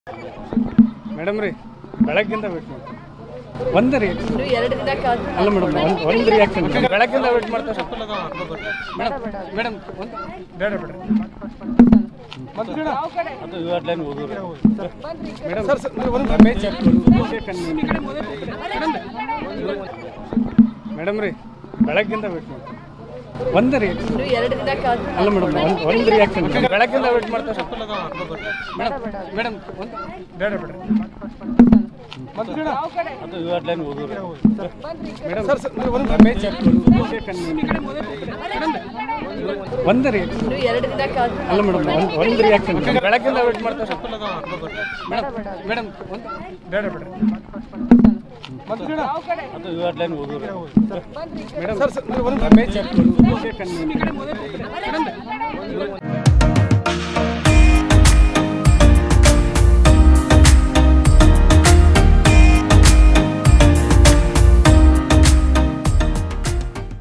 madam ರೀ ಬೆಳಗ್ಗಿಂದ wait ಮಾಡ್ತಾರೆ ಒಂದು ರೀ ಇನ್ನು ಎರಡು ದಿನ ಕಾದು ಅಲ್ಲ ಮೇಡಮ್ ಒಂದು ಒಂದು ರಿಯಾಕ್ಷನ್ ಬೆಳಗ್ಗಿಂದ ವೇಟ್ ಮಾಡ್ತಾರೆ ಮೇಡಮ್ ಮೇಡಮ್ ಒಂದು ಬೇಡ ಬೇಡ ಮೇಡಮ್ ರಮೇಶ್ ಮೇಡಮ್ ರೀ ಬೆಳಗ್ಗಿಂದ ವೇಟ್ ಮಾಡ್ತಾರೆ ಒಂದು ರೀ ಇನ್ನು ಎರಡು ದಿನ ಕಾದು ಅಲ್ಲ ಮೇಡಮ್ ಒಂದು ಒಂದು ರಿಯಾಕ್ಷನ್ ಬೆಳಗ್ಗಿಂದ ವೇಟ್ ಮಾಡ್ತಾರೆ ಮೇಡಮ್ ಮೇಡಮ್ ಒಂದು ಬೇಡ ಬೇಡ ಮೇಡಮ್ ರಮೇಶ್ ಒಂದು ರೀ ಇನ್ನು ಎರಡು ದಿನ ಕಾದು ಅಲ್ಲ ಮೇಡಮ್ ಒಂದು ಒಂದು ರಿಯಾಕ್ಷನ್ ಬೆಳಗ್ಗಿಂದ ವೇಟ್ ಮಾಡ್ತಾರೆ ಮೇಡಮ್ ಮೇಡಮ್ ಒಂದು ಬೇಡ ಬೇಡ ಮೇಡಮ್ ರಮೇಶ್